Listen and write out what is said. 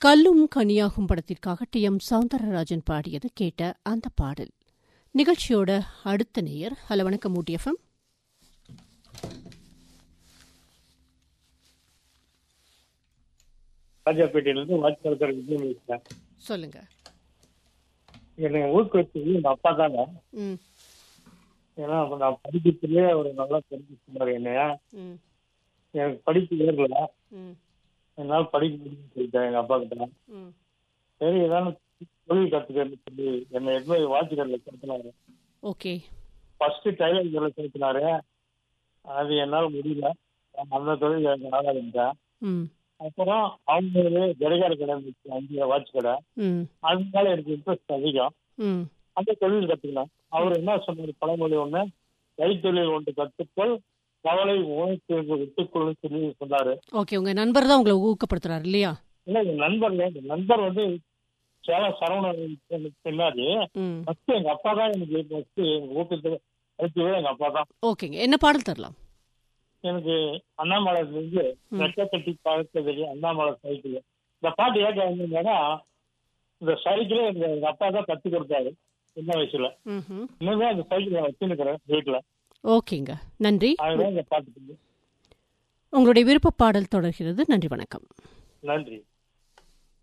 கல்லும் கனியாகும் படத்திற்காக D M Soundararajan பாடியது கேட்ட அந்த பாடல் நிகழ்ச்சியோட அடுத்த நேயர் ஹலோ வணக்கம் ஊட்டி எஃப்எம் ராஜாப்பேட்டையிலேருந்து வாட்ஸ்அப் விஜயம் பேசுகிறேன் சொல்லுங்க என்னை ஊக்குவிச்சது எங்கள் அப்பா தாங்க ம் ஏன்னா அப்ப நான் படிக்கிறதுலேயே ஒரு நல்லா தெரிஞ்சு சொன்னார் என்னைய ம் எனக்கு படிப்பு ஏறல ம் என்னால் படிக்க முடியும்னு சொல்லிட்டேன் எங்கள் அப்பா கிட்ட ம் சரி ஏதாவது தொழில் கற்றுக்கன்னு சொல்லி என்னை எடுத்து வாட்ச் கடையில் சேர்த்துனாரு ஓகே ஃபர்ஸ்ட் டைலர் கடையில் சேர்த்துனாரு அது என்னால் முடியல நான் அந்த தொழில் எனக்கு ஆகாதுன்ட்டேன் ம் அப்புறம் அவங்க ஒரு கடிகார கடை இருந்துச்சு அங்கே வாட்ச் கடை ம் அதனால எனக்கு இன்ட்ரெஸ்ட் அதிகம் ம் அந்த தொழில் கத்துக்கலாம் அவர் என்ன சொன்னார் பழமொழி ஒண்ணு கைத்தொழில் ஒன்று கற்றுக்கொள் கவலை உணர்ச்சி விட்டுக்கொள்னு சொல்லி சொன்னாரு ஓகே உங்க நண்பர் தான் உங்களை ஊக்கப்படுத்துறாரு இல்லையா இல்ல என் நண்பர் என் நண்பர் வந்து சேலம் சரவணன் பின்னாடி ம் ஃபர்ஸ்ட் எங்க அப்பா தான் எனக்கு ஃபர்ஸ்ட் எங்க ஊக்கத்துக்கு அழைச்சதே எங்க அப்பா தான் ஓகேங்க என்ன பாடல் தரலாம் எனக்கு அண்ணாமலை இருந்து ரெட்டை கட்டி பழக்க தெரியும் அண்ணாமலை சைக்கிள் இந்த பாட்டு ஏற்க வந்தீங்கன்னா இந்த சைக்கிளே எங்க எங்க அப்பா தான் கத்து கொடுத்தாரு சின்ன வயசுல ம் இன்னுமே அந்த சைக்கிள் நான் வச்சுருக்கிறேன் வீட்டுல ஓகேங்க நன்றி அதுதான் இந்த பாட்டு உங்களுடைய விருப்ப பாடல் தொடர்கிறது நன்றி வணக்கம் நன்றி